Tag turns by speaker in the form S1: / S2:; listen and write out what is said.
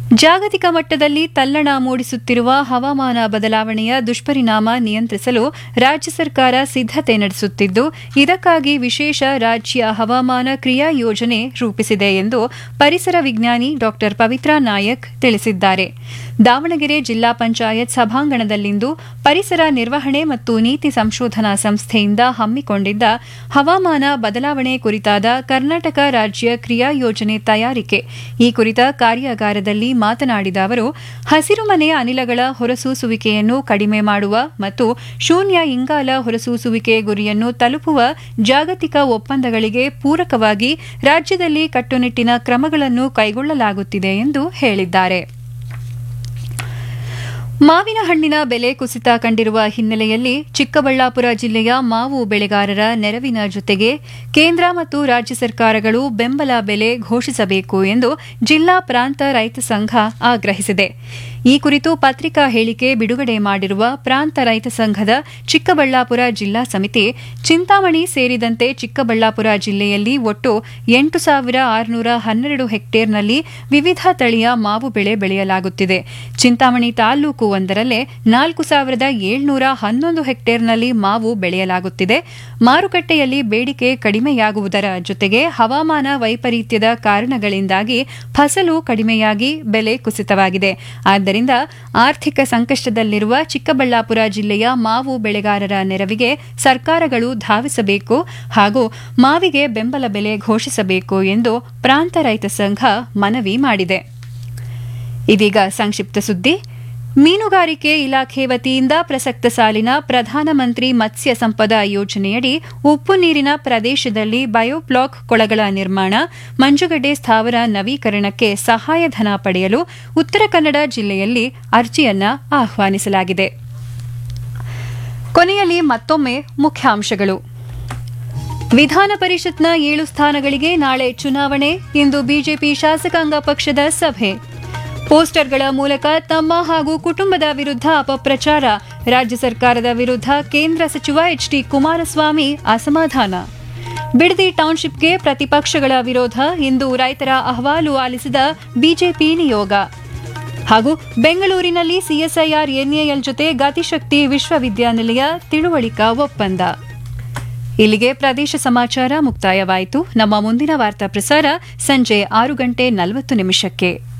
S1: ಜಾಗತಿಕ ಮಟ್ಟದಲ್ಲಿ ತಲ್ಲಣ ಮೂಡಿಸುತ್ತಿರುವ ಹವಾಮಾನ ಬದಲಾವಣೆಯ ದುಷ್ಪರಿಣಾಮ ನಿಯಂತ್ರಿಸಲು ರಾಜ್ಯ ಸರ್ಕಾರ ಸಿದ್ದತೆ ನಡೆಸುತ್ತಿದ್ದು ಇದಕ್ಕಾಗಿ ವಿಶೇಷ ರಾಜ್ಯ ಹವಾಮಾನ ಕ್ರಿಯಾ ಯೋಜನೆ ರೂಪಿಸಿದೆ ಎಂದು ಪರಿಸರ ವಿಜ್ಞಾನಿ ಡಾ ಪವಿತ್ರಾ ನಾಯಕ್ ತಿಳಿಸಿದ್ದಾರೆ ದಾವಣಗೆರೆ ಜಿಲ್ಲಾ ಪಂಚಾಯತ್ ಸಭಾಂಗಣದಲ್ಲಿಂದು ಪರಿಸರ ನಿರ್ವಹಣೆ ಮತ್ತು ನೀತಿ ಸಂಶೋಧನಾ ಸಂಸ್ಥೆಯಿಂದ ಹಮ್ಮಿಕೊಂಡಿದ್ದ ಹವಾಮಾನ ಬದಲಾವಣೆ ಕುರಿತಾದ ಕರ್ನಾಟಕ ರಾಜ್ಯ ಕ್ರಿಯಾ ಯೋಜನೆ ತಯಾರಿಕೆ ಈ ಕುರಿತ ಕಾರ್ಯಾಗಾರದಲ್ಲಿ ಮಾತನಾಡಿದ ಅವರು ಹಸಿರುಮನೆ ಅನಿಲಗಳ ಹೊರಸೂಸುವಿಕೆಯನ್ನು ಕಡಿಮೆ ಮಾಡುವ ಮತ್ತು ಶೂನ್ಯ ಇಂಗಾಲ ಹೊರಸೂಸುವಿಕೆ ಗುರಿಯನ್ನು ತಲುಪುವ ಜಾಗತಿಕ ಒಪ್ಪಂದಗಳಿಗೆ ಪೂರಕವಾಗಿ ರಾಜ್ಯದಲ್ಲಿ ಕಟ್ಟುನಿಟ್ಟಿನ ಕ್ರಮಗಳನ್ನು ಕೈಗೊಳ್ಳಲಾಗುತ್ತಿದೆ ಎಂದು ಹೇಳಿದ್ದಾರೆ ಮಾವಿನ ಹಣ್ಣಿನ ಬೆಲೆ ಕುಸಿತ ಕಂಡಿರುವ ಹಿನ್ನೆಲೆಯಲ್ಲಿ ಚಿಕ್ಕಬಳ್ಳಾಪುರ ಜಿಲ್ಲೆಯ ಮಾವು ಬೆಳೆಗಾರರ ನೆರವಿನ ಜೊತೆಗೆ ಕೇಂದ್ರ ಮತ್ತು ರಾಜ್ಯ ಸರ್ಕಾರಗಳು ಬೆಂಬಲ ಬೆಲೆ ಘೋಷಿಸಬೇಕು ಎಂದು ಜಿಲ್ಲಾ ಪ್ರಾಂತ ರೈತ ಸಂಘ ಆಗ್ರಹಿಸಿದೆ ಈ ಕುರಿತು ಪತ್ರಿಕಾ ಹೇಳಿಕೆ ಬಿಡುಗಡೆ ಮಾಡಿರುವ ಪ್ರಾಂತ ರೈತ ಸಂಘದ ಚಿಕ್ಕಬಳ್ಳಾಪುರ ಜಿಲ್ಲಾ ಸಮಿತಿ ಚಿಂತಾಮಣಿ ಸೇರಿದಂತೆ ಚಿಕ್ಕಬಳ್ಳಾಪುರ ಜಿಲ್ಲೆಯಲ್ಲಿ ಒಟ್ಟು ಎಂಟು ಸಾವಿರ ಆರುನೂರ ಹನ್ನೆರಡು ಹೆಕ್ಟೇರ್ನಲ್ಲಿ ವಿವಿಧ ತಳಿಯ ಮಾವು ಬೆಳೆ ಬೆಳೆಯಲಾಗುತ್ತಿದೆ ಚಿಂತಾಮಣಿ ತಾಲೂಕು ಒಂದರಲ್ಲೇ ನಾಲ್ಕು ಸಾವಿರದ ಏಳ್ನೂರ ಹನ್ನೊಂದು ಹೆಕ್ಟೇರ್ನಲ್ಲಿ ಮಾವು ಬೆಳೆಯಲಾಗುತ್ತಿದೆ ಮಾರುಕಟ್ಟೆಯಲ್ಲಿ ಬೇಡಿಕೆ ಕಡಿಮೆಯಾಗುವುದರ ಜೊತೆಗೆ ಹವಾಮಾನ ವೈಪರೀತ್ಯದ ಕಾರಣಗಳಿಂದಾಗಿ ಫಸಲು ಕಡಿಮೆಯಾಗಿ ಬೆಲೆ ಕುಸಿತವಾಗಿದೆ ಆದ್ದರಿಂದ ಆರ್ಥಿಕ ಸಂಕಷ್ಟದಲ್ಲಿರುವ ಚಿಕ್ಕಬಳ್ಳಾಪುರ ಜಿಲ್ಲೆಯ ಮಾವು ಬೆಳೆಗಾರರ ನೆರವಿಗೆ ಸರ್ಕಾರಗಳು ಧಾವಿಸಬೇಕು ಹಾಗೂ ಮಾವಿಗೆ ಬೆಂಬಲ ಬೆಲೆ ಘೋಷಿಸಬೇಕು ಎಂದು ಪ್ರಾಂತ ರೈತ ಸಂಘ ಮನವಿ ಮಾಡಿದೆ ಇದೀಗ ಸಂಕ್ಷಿಪ್ತ ಸುದ್ದಿ ಮೀನುಗಾರಿಕೆ ಇಲಾಖೆ ವತಿಯಿಂದ ಪ್ರಸಕ್ತ ಸಾಲಿನ ಪ್ರಧಾನಮಂತ್ರಿ ಮತ್ಸ್ಯ ಸಂಪದ ಯೋಜನೆಯಡಿ ಉಪ್ಪು ನೀರಿನ ಪ್ರದೇಶದಲ್ಲಿ ಬಯೋಬ್ಲಾಕ್ ಕೊಳಗಳ ನಿರ್ಮಾಣ ಮಂಜುಗಡ್ಡೆ ಸ್ಥಾವರ ನವೀಕರಣಕ್ಕೆ ಸಹಾಯಧನ ಪಡೆಯಲು ಉತ್ತರ ಕನ್ನಡ ಜಿಲ್ಲೆಯಲ್ಲಿ ಅರ್ಜಿಯನ್ನ ಆಹ್ವಾನಿಸಲಾಗಿದೆ ಕೊನೆಯಲ್ಲಿ ಮತ್ತೊಮ್ಮೆ ಮುಖ್ಯಾಂಶಗಳು ವಿಧಾನ ಪರಿಷತ್ನ ಏಳು ಸ್ಥಾನಗಳಿಗೆ ನಾಳೆ ಚುನಾವಣೆ ಇಂದು ಬಿಜೆಪಿ ಶಾಸಕಾಂಗ ಪಕ್ಷದ ಸಭೆ ಪೋಸ್ಟರ್ಗಳ ಮೂಲಕ ತಮ್ಮ ಹಾಗೂ ಕುಟುಂಬದ ವಿರುದ್ಧ ಅಪಪ್ರಚಾರ ರಾಜ್ಯ ಸರ್ಕಾರದ ವಿರುದ್ಧ ಕೇಂದ್ರ ಸಚಿವ ಎಚ್ ಡಿ ಕುಮಾರಸ್ವಾಮಿ ಅಸಮಾಧಾನ ಬಿಡದಿ ಟೌನ್ಶಿಪ್ಗೆ ಪ್ರತಿಪಕ್ಷಗಳ ವಿರೋಧ ಇಂದು ರೈತರ ಅಹವಾಲು ಆಲಿಸಿದ ಬಿಜೆಪಿ ನಿಯೋಗ ಹಾಗೂ ಬೆಂಗಳೂರಿನಲ್ಲಿ ಸಿಎಸ್ಐಆರ್ ಎನ್ಎಎಲ್ ಜೊತೆ ಗತಿಶಕ್ತಿ ವಿಶ್ವವಿದ್ಯಾನಿಲಯ ತಿಳುವಳಿಕಾ ಒಪ್ಪಂದ ಇಲ್ಲಿಗೆ ಪ್ರದೇಶ ಸಮಾಚಾರ ಮುಕ್ತಾಯವಾಯಿತು ನಮ್ಮ ಮುಂದಿನ ವಾರ್ತಾ ಪ್ರಸಾರ ಸಂಜೆ ಆರು ಗಂಟೆ ನಲವತ್ತು ನಿಮಿಷಕ್ಕೆ